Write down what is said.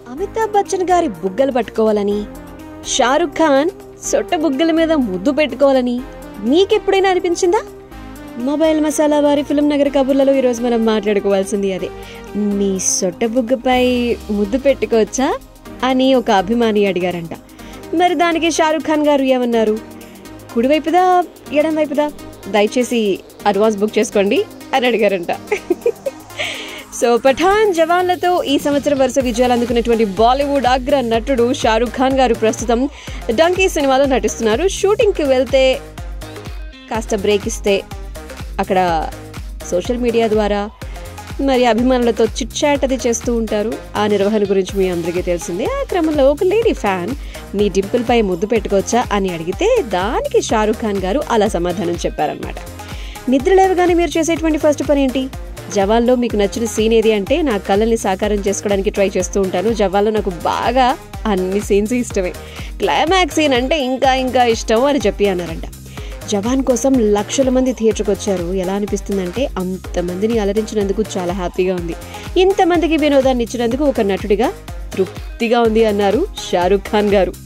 అమితాబ్ బచ్చన్ గారి బుగ్గలు పట్టుకోవాలని షారుఖ్ ఖాన్ సొట్ట బుగ్గల మీద ముద్దు పెట్టుకోవాలని మీకెప్పుడైనా అనిపించిందా మొబైల్ మసాలా వారి ఫిల్మ్ నగర్ కబుర్లలో ఈరోజు మనం మాట్లాడుకోవాల్సింది అదే మీ సొట్ట బుగ్గపై ముద్దు పెట్టుకోవచ్చా అని ఒక అభిమాని అడిగారంట మరి దానికి షారుఖ్ ఖాన్ గారు ఏమన్నారు కుడివైపుదా ఎడం వైపుదా దయచేసి అడ్వాన్స్ బుక్ చేసుకోండి అని అడిగారంట సో పఠాన్ జవాన్లతో ఈ సంవత్సరం వరుస విజయాలు అందుకున్నటువంటి బాలీవుడ్ అగ్ర నటుడు షారుఖ్ ఖాన్ గారు ప్రస్తుతం డంకీ సినిమాలో నటిస్తున్నారు షూటింగ్కి వెళ్తే కాస్త బ్రేక్ ఇస్తే అక్కడ సోషల్ మీడియా ద్వారా మరి అభిమానులతో చిట్ చాట్ అది చేస్తూ ఉంటారు ఆ నిర్వహణ గురించి మీ అందరికీ తెలిసిందే ఆ క్రమంలో ఒక లేడీ ఫ్యాన్ మీ డింపుల్ పై ముద్దు పెట్టుకోవచ్చా అని అడిగితే దానికి షారుఖ్ ఖాన్ గారు అలా సమాధానం చెప్పారనమాట నిద్ర లేవగానే మీరు చేసేటువంటి ఫస్ట్ పని ఏంటి జవాన్లో మీకు నచ్చిన సీన్ ఏది అంటే నా కళల్ని సాకారం చేసుకోవడానికి ట్రై చేస్తూ ఉంటాను జవాన్లో నాకు బాగా అన్ని సీన్స్ ఇష్టమే క్లైమాక్స్ సీన్ అంటే ఇంకా ఇంకా ఇష్టం అని చెప్పి అన్నారంట జవాన్ కోసం లక్షల మంది థియేటర్కి వచ్చారు ఎలా అనిపిస్తుందంటే అంతమందిని అలరించినందుకు చాలా హ్యాపీగా ఉంది ఇంతమందికి వినోదాన్ని ఇచ్చినందుకు ఒక నటుడిగా తృప్తిగా ఉంది అన్నారు షారుఖ్ ఖాన్ గారు